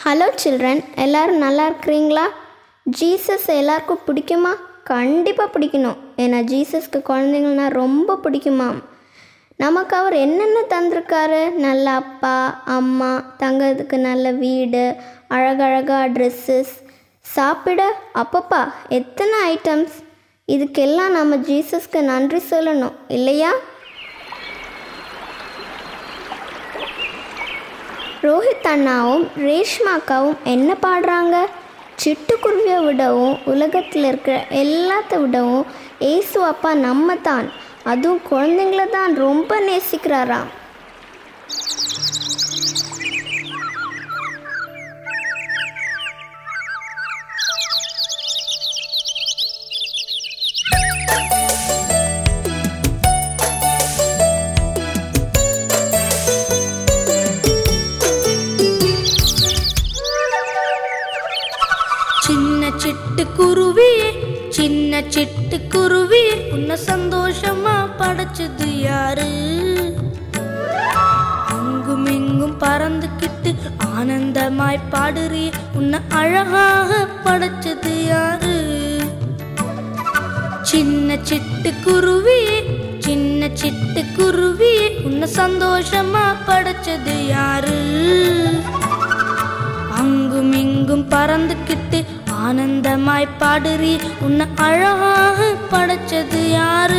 hello children எல்லாரும் நல்லா இருக்கிறீங்களா ஜீசஸ் எல்லாருக்கும் பிடிக்குமா கண்டிப்பாக பிடிக்கணும் ஏன்னா ஜீசஸ்க்கு குழந்தைங்கள்னா ரொம்ப பிடிக்குமாம் நமக்கு அவர் என்னென்ன தந்திருக்காரு நல்ல அப்பா அம்மா தங்கிறதுக்கு நல்ல வீடு அழகழகா ட்ரெஸ்ஸஸ் சாப்பிட அப்பப்பா எத்தனை ஐட்டம்ஸ் இதுக்கெல்லாம் நம்ம ஜீசஸ்க்கு நன்றி சொல்லணும் இல்லையா ரோஹித் அண்ணாவும் ரேஷ்மா அக்காவும் என்ன பாடுறாங்க சிட்டுக்குருவியை விடவும் உலகத்தில் இருக்கிற எல்லாத்த விடவும் ஏசு அப்பா நம்ம தான் அதுவும் குழந்தைங்கள தான் ரொம்ப நேசிக்கிறாராம் சின்ன சிட்டு குருவியே சின்ன சிட்டு குருவியே உன்னை சந்தோஷமா படைச்சது யாரு அங்கும் இங்கும் பறந்துக்கிட்டு ஆனந்தமாய் பாடுறிய உன்னை அழகாக படைச்சது யாரு சின்ன சிட்டு குருவியே சின்ன சிட்டு குருவியே உன்னை சந்தோஷமா படைச்சது யாரு அங்கும் இங்கும் பறந்துக்கிட்டு ஆனந்தமாய் பாடுறி உன்னை அழகாக படைச்சது யாரு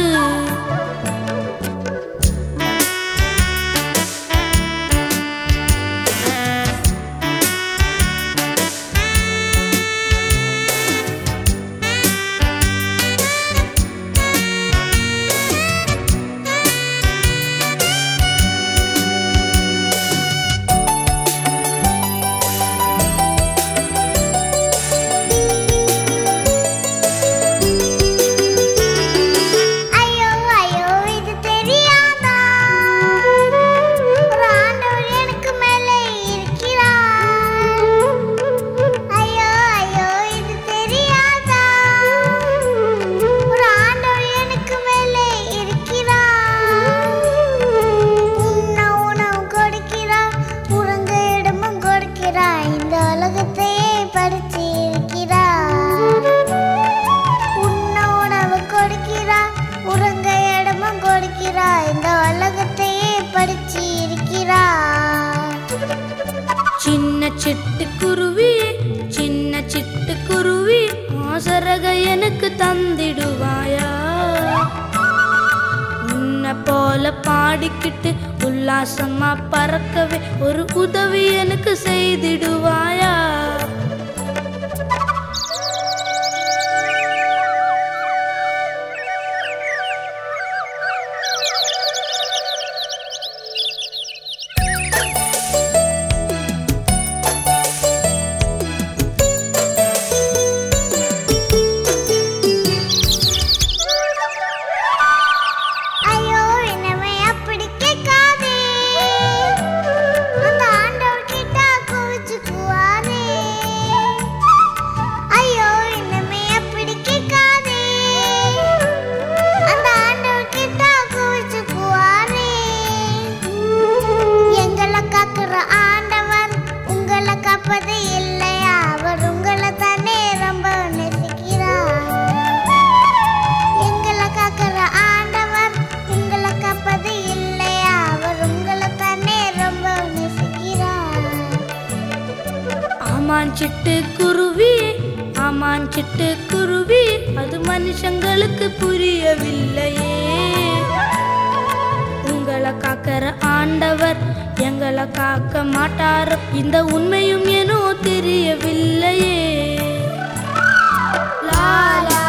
ஐயோ ஐயோ இது தெரியாதா ஒரு ஆண்டவர் எனக்கு மேலே இருக்கிறார் ஐயோ ஐயோ இது தெரியாதா ஒரு ஆண்டவர் எனக்கு மேலே இருக்கிறார் உண்ண உணவு கொடுக்கிறார் உறங்க இடமும் கொடுக்கிறார் இந்த உலகத்தையே படிச்சு இருக்கிறார் உண்ண உணவு கொடுக்கிறார் உறங்க இடமும் கொடுக்கிறார் இந்த உலகத்தையே படிச்சு இருக்கிறார் சின்ன சிட்டு குருவி சின்ன சிட்டு குருவி ஆசரக எனக்கு தந்திடுவாயா உன்னை போல பாடிக்கிட்டு உல்லாசமா பறக்கவே ஒரு உதவி எனக்கு செய்திடுவாயா ஐயோ என்னமே அப்படி கேட்காதே அந்த ஆண்டவர் கிட்ட கோவிச்சுக்குவாரே ஐயோ என்னமே அப்படி கேட்காதே அந்த ஆண்டவர் கிட்ட கோவிச்சுக்குவாரே எங்களை காக்குற ஆண்டவர் உங்களை காப்பது இல்லையா அவர் உங்களை தானே ரொம்ப நேசிக்கிறார் எங்களை காக்கிற ஆண்டவர் உங்களை காப்பது இல்லையா அவர் உங்களை தானே ரொம்ப நேசிக்கிறார் ஆமான் சிட்டு குருவி ஆமான் சிட்டு குருவி அது மனுஷங்களுக்கு புரியவில்லையே உங்களை காக்கிற ஆண்டவர் எங்களை காக்க மாட்டார் இந்த உண்மையும் ஏனோ தெரியவில்லையே லா லா